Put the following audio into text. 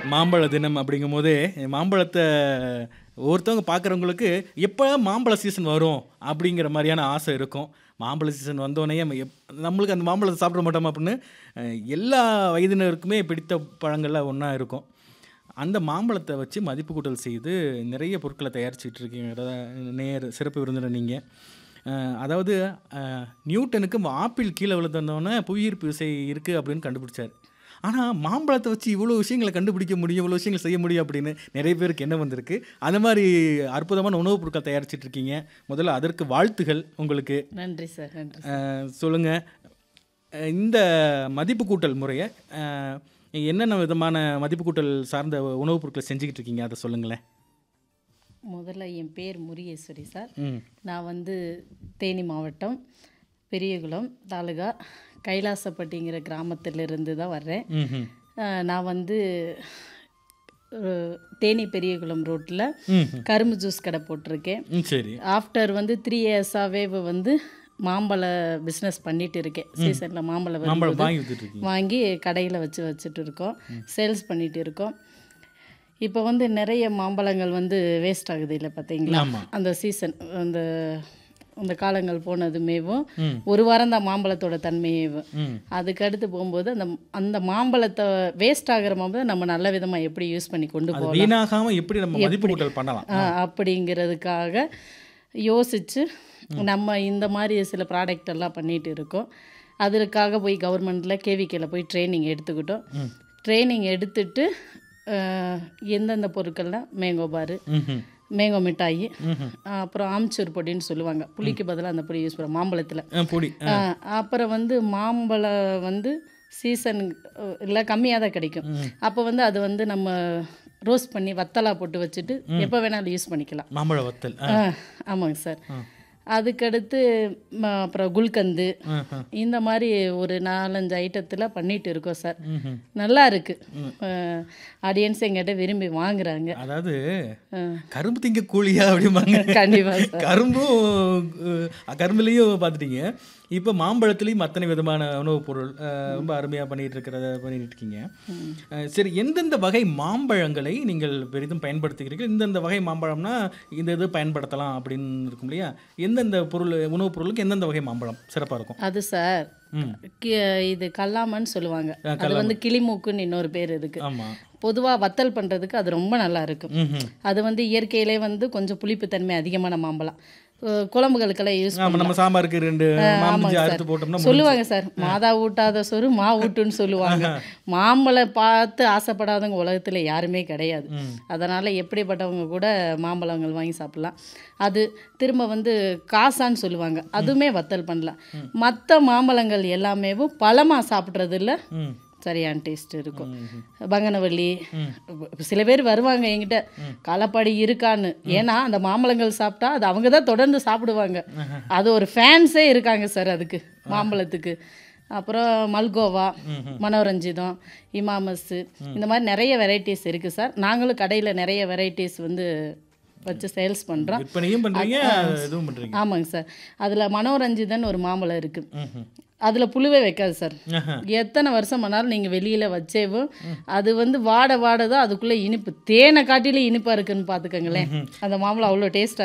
மாம்பழ தினம் அப்படிங்கும் போதே மாம்பழத்தை ஒருத்தவங்க பார்க்குறவங்களுக்கு எப்போ மாம்பழ சீசன் வரும் அப்படிங்கிற மாதிரியான ஆசை இருக்கும் மாம்பழ சீசன் வந்தோடனே நம்மளுக்கு அந்த மாம்பழத்தை சாப்பிட மாட்டோம் அப்படின்னு அஹ், எல்லா வயதினருக்குமே பிடித்த பழங்கள்ல ஒன்றா இருக்கும் அந்த மாம்பழத்தை வச்சு மதிப்பு கூட்டல் செய்து நிறைய பொருட்களை தயாரிச்சுட்டு இருக்கீங்க நேர் சிறப்பு விருந்தினர் நீங்கள் அதாவது அஹ், நியூட்டனுக்கு ஆப்பிள் கீழே விழுந்தோடனே புவியீர்ப்பு விசை இருக்குது அப்படின்னு கண்டுபிடிச்சார் ஆனால் மாம்பழத்தை வச்சு இவ்வளோ விஷயங்களை கண்டுபிடிக்க முடியும் இவ்வளோ விஷயங்கள் செய்ய முடியும் அப்படின்னு நிறைய பேருக்கு என்ன வந்திருக்கு அந்த மாதிரி அற்புதமான உணவுப் பொருட்கள் தயாரிச்சிட்டு இருக்கீங்க முதல்ல அதற்கு வாழ்த்துகள் உங்களுக்கு நன்றி சார் நன்றி அஹ், சொல்லுங்க அஹ், இந்த மதிப்பு கூட்டல் முறையை அஹ், என்னென்ன விதமான மதிப்பு கூட்டல் சார்ந்த உணவுப் பொருட்களை செஞ்சுக்கிட்டு இருக்கீங்க அதை சொல்லுங்களேன் முதல்ல என் பேர் முருகேஸ்வரி சார் ம் நான் வந்து தேனி மாவட்டம் பெரியகுளம் தாலுகா கைலாசப்பட்டிங்கிற கிராமத்திலிருந்து தான் வர்றேன் ம் அஹ் நான் வந்து அஹ், தேனி பெரியகுளம் ரோட்டில் ம் கரும்பு ஜூஸ் கடை போட்டிருக்கேன் ம் சரி ஆஃப்டர் வந்து த்ரீ இயர்ஸாகவே வந்து மாம்பழ பிஸ்னஸ் பண்ணிட்டு இருக்கேன் சீசனில் மாம்பழம் மாம்பழம் வரும்போது வாங்கி வித்துட்டு இருக்கீங்க வாங்கி கடையில் வச்சு வச்சுட்டு இருக்கோம் சேல்ஸ் பண்ணிட்டு இருக்கோம் இப்போ வந்து நிறைய மாம்பழங்கள் வந்து வேஸ்ட் ஆகுது இல்லை பார்த்தீங்களா ஆமா. அந்த சீசன் அந்த அந்த காலங்கள் போனதுமேவும் ஒரு வாரம் தான் மாம்பழத்தோட தன்மையேவும் ம் அதுக்கு அடுத்து போகும்போது அந்த அந்த மாம்பழத்தை வேஸ்ட் ஆகிற மாம்பழத்தை நம்ம நல்ல விதமாக எப்படி யூஸ் பண்ணி கொண்டு அது போகலாம் வீணாகாம எப்படி நம்ம மதிப்பு கூட்டல் பண்ணலாம் ஆ, அப்படிங்கிறதுக்காக யோசித்து நம்ம இந்த மாதிரி சில ப்ராடக்ட் எல்லாம் பண்ணிட்டு இருக்கோம் அதற்காக போய் கவர்மெண்ட்டில் கேவிக்கையில் போய் ட்ரைனிங் எடுத்துக்கிட்டோம் ட்ரைனிங் எடுத்துட்டு அஹ், எந்தெந்த பொருட்கள்லாம் மேங்கோ பாரு ம்ஹும். மேங்கோ மிட்டாயி அப்புறம் ஆம்ச்சூர் பொடின்னு சொல்லுவாங்க புளிக்கு பதிலாக அந்த பொடி யூஸ் பண்ணுவோம் மாம்பழத்தில் ஆ, பொடி ஆ. அப்புறம் வந்து மாம்பழம் வந்து சீசன் இல்லை கம்மியாக தான் கிடைக்கும் அப்போ வந்து அது வந்து நம்ம ரோஸ்ட் பண்ணி வத்தலா போட்டு வச்சுட்டு எப்போ வேணாலும் யூஸ் பண்ணிக்கலாம் மாம்பழ வத்தல் ஆ. ஆ, ஆமாங்க சார் அதுக்கடுத்து ம, அப்புறம் குல்கந்து ஆஹா. இந்த மாதிரி ஒரு நாலஞ்சு ஐட்டத்தில் பண்ணிட்டு இருக்கோம் சார் ம்ஹும். நல்லா இருக்கு ஆடியன்ஸ் எங்கிட்ட விரும்பி வாங்குறாங்க அதாவது ஆ. கரும்பு திங்க கூலியா அப்படிம்பாங்க கண்டிப்பா சார் கரும்பும் அஹ், கரும்புலையும் பார்த்துட்டீங்க இப்போ மாம்பழத்துலேயும் அத்தனை விதமான உணவுப் பொருள் அஹ், ரொம்ப அருமையாக பண்ணிட்டு இருக்கிறத பண்ணிட்டு இருக்கீங்க அஹ், சரி எந்தெந்த வகை மாம்பழங்களை நீங்கள் பெரிதும் பயன்படுத்துகிறீர்கள் இந்தந்த வகை மாம்பழம்னா இந்த இது பயன்படுத்தலாம் அப்படின்னு இருக்கும் இல்லையா எந்தெந்த பொருள் உணவுப் பொருளுக்கு எந்தெந்த வகை மாம்பழம் சிறப்பாக இருக்கும் அது சார் ம் கி- இது கல்லாமன்னு சொல்லுவாங்க அது வந்து கிளிமூக்குன்னு இன்னொரு பேர் இருக்கு ஆமாம் பொதுவாக வத்தல் பண்ணுறதுக்கு அது ரொம்ப நல்லா இருக்கும் ம் அது வந்து இயற்கையிலே வந்து கொஞ்சம் புளிப்புத்தன்மை அதிகமான மாம்பழம் அஹ் குழம்புகளுக்கெல்லாம் யூஸ் ஆமாம் நம்ம சாம்பாருக்கு ரெண்டு மாம்பழம் அறுத்து போட்டோம்னா சொல்லுவாங்க சார் மாதா ஊட்டாத சொரு மா ஊட்டுன்னு சொல்லுவாங்க மாம்பழம் பார்த்து ஆசைப்படாதவங்க உலகத்தில் யாருமே கிடையாது அதனால் எப்படிப்பட்டவங்க கூட மாம்பழங்கள் வாங்கி சாப்பிடலாம் அது திரும்ப வந்து காசான்னு சொல்லுவாங்க அதுவுமே வத்தல் பண்ணலாம் மற்ற மாம்பழங்கள் எல்லாமே பழமாக சாப்பிட்றதுல ம் சரியான டேஸ்ட் இருக்கும் பங்கனவள்ளி சில பேர் வருவாங்க என்கிட்ட களப்பாடி இருக்கான்னு ஏன்னா அந்த மாம்பழங்கள் சாப்பிட்டா அது அவங்க தான் தொடர்ந்து சாப்பிடுவாங்க அது ஒரு ஃபேன்ஸே இருக்காங்க சார் அதுக்கு மாம்பழத்துக்கு அப்புறம் மல்கோவா மனோரஞ்சிதம் இமாமஸ் இந்த மாதிரி நிறைய வெரைட்டிஸ் இருக்குது சார் நாங்களும் கடையில் நிறைய வெரைட்டிஸ் வந்து வச்சு சேல்ஸ் பண்ணுறோம் விற்பனையும் பண்ணுறீங்க இதுவும் பண்ணுறீங்க ஆமாங்க சார் அதில் மனோரஞ்சிதன் ஒரு மாம்பழம் இருக்குது அதில் புழுவே வைக்காது சார் எத்தனை வருஷம் ஆனாலும் நீங்கள் வெளியில் வச்சேவும் அது வந்து வாட வாட தான் அதுக்குள்ளே இனிப்பு தேனை காட்டிலும் இனிப்பாக இருக்குன்னு பார்த்துக்கங்களேன் அந்த மாம்பழம் அவ்வளோ டேஸ்ட்டாக